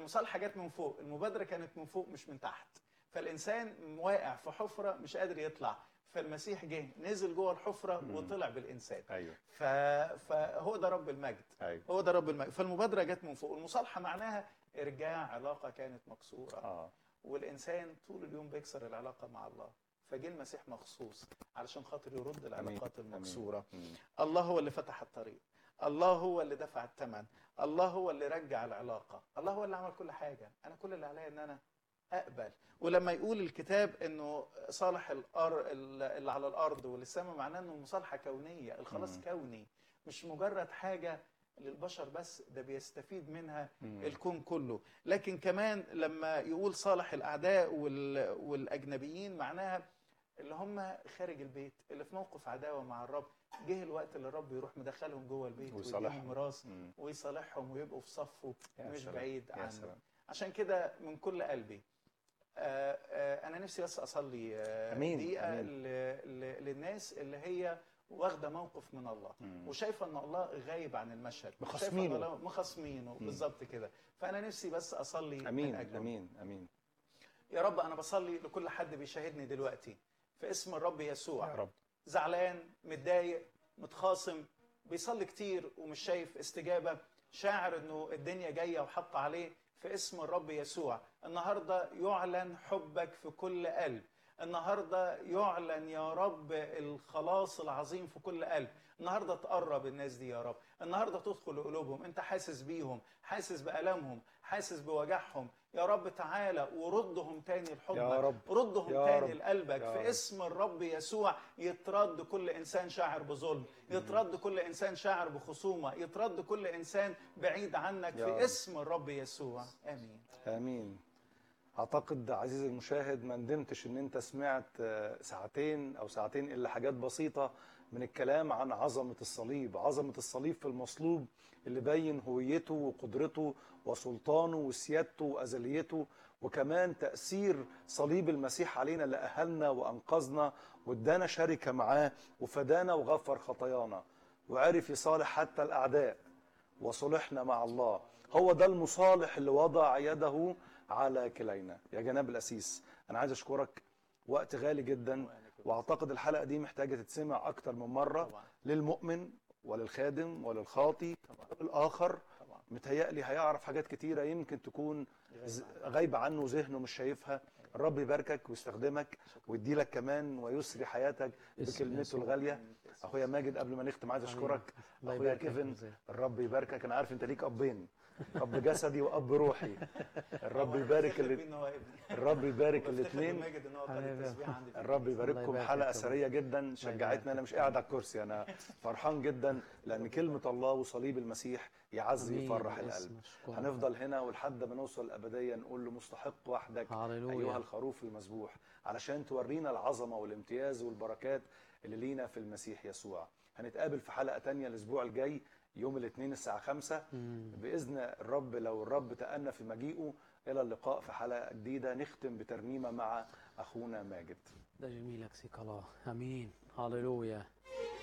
فالمصالحه جت من فوق المبادره كانت من فوق مش من تحت فالانسان واقع في حفره مش قادر يطلع فالمسيح جه نزل جوه الحفره مم. وطلع بالانسان ايوه ف... فهو ده رب المجد ايوه هو ده رب المجد فالمبادره جت من فوق المصالحه معناها ارجاع علاقه كانت مكسوره اه والانسان طول اليوم بيكسر العلاقه مع الله فجه المسيح مخصوص علشان خاطر يرد العلاقات أمين. المكسوره مم. الله هو اللي فتح الطريق الله هو اللي دفع الثمن الله هو اللي رجع العلاقه الله هو اللي عمل كل حاجه انا كل اللي عليا ان انا اقبل ولما يقول الكتاب انه صالح الأر... اللي على الارض والسماء معناه انه مصالحه كونيه الخلاص مم. كوني مش مجرد حاجه للبشر بس ده بيستفيد منها مم. الكون كله لكن كمان لما يقول صالح الاعداء وال... والاجنبيين معناها اللي هم خارج البيت اللي في موقف عداوه مع الرب جه الوقت اللي الرب يروح مدخلهم جوه البيت ويصالحهم. ويديهم ميراث مم. ويصالحهم ويبقوا في صفه يا مش سلام. بعيد يا عنه سلام عشان كده من كل قلبي آه، آه، انا نفسي بس اصلي آه، أمين، دقيقه أمين. ل- ل- للناس اللي هي واخده موقف من الله مم. وشايفه ان الله غايب عن المشهد شايفة إن مخاصمينه. الله- مخاصمينه مم. بالظبط كده فانا نفسي بس اصلي من امين اجله امين امين يا رب انا بصلي لكل حد بيشاهدني دلوقتي في اسم الرب يسوع يا رب زعلان متضايق متخاصم بيصلي كتير ومش شايف استجابة شاعر انه الدنيا جاية وحط عليه في اسم الرب يسوع النهاردة يعلن حبك في كل قلب النهاردة يعلن يا رب الخلاص العظيم في كل قلب النهاردة تقرب الناس دي يا رب النهاردة تدخل قلوبهم انت حاسس بيهم حاسس بألمهم حاسس بوجعهم يا رب تعالى وردهم تاني لحضنك يا رب. ردهم يا تاني رب. لقلبك يا في رب. اسم الرب يسوع يترد كل انسان شاعر بظلم يترد كل انسان شاعر بخصومه يترد كل انسان بعيد عنك يا في رب. اسم الرب يسوع امين امين اعتقد عزيزي المشاهد ما ندمتش ان انت سمعت آه، ساعتين او ساعتين الا حاجات بسيطه من الكلام عن عظمه الصليب عظمه الصليب في المصلوب اللي بين هويته وقدرته وسلطانه وسيادته وازليته وكمان تاثير صليب المسيح علينا اللي اهلنا وانقذنا وادانا شركه معاه وفدانا وغفر خطايانا وعرف يصالح حتى الاعداء وصلحنا مع الله هو ده المصالح اللي وضع يده على كلينا يا جناب الأسيس أنا عايز أشكرك وقت غالي جدا وأعتقد الحلقة دي محتاجة تتسمع أكتر من مرة طبعا للمؤمن وللخادم وللخاطي وللآخر طبعا متهيألي هيعرف حاجات كتيرة يمكن تكون ز- غايبة عنه ذهنه مش شايفها الرب يباركك ويستخدمك ويدي لك كمان ويسري حياتك اسم بكلمته يسوع. الغالية أخويا ماجد قبل ما نختم عايز أشكرك الله أخويا يبارك فيك كيفن ويجزاك. الرب يباركك انا عارف انت ليك ابين اب جسدي واب روحي الرب يبارك اللي اللي ان هو ابني الرب يبارك وبفتخر الاثنين بماجد ان هو قال حبيبي. التسبيح عندي في الرب البيت. يبارككم يبارك حلقه فيك. سريه جدا شجعتني انا مش قاعد على الكرسي انا فرحان جدا لان كلمه الله وصليب المسيح يعزي آمين. ويفرح باسم القلب مشكور. هنفضل هنا ولحد ما نوصل الابديه نقول له مستحق وحدك هللويا. ايها الخروف المذبوح علشان تورينا العظمه والامتياز والبركات اللي لينا في المسيح يسوع هنتقابل في حلقه تانية الاسبوع الجاي يوم الاثنين الساعه 5 مم. باذن الرب لو الرب تأنى في مجيئه الى اللقاء في حلقه جديده نختم بترنيمه مع اخونا ماجد ده جميل يكسيك الله امين هللويا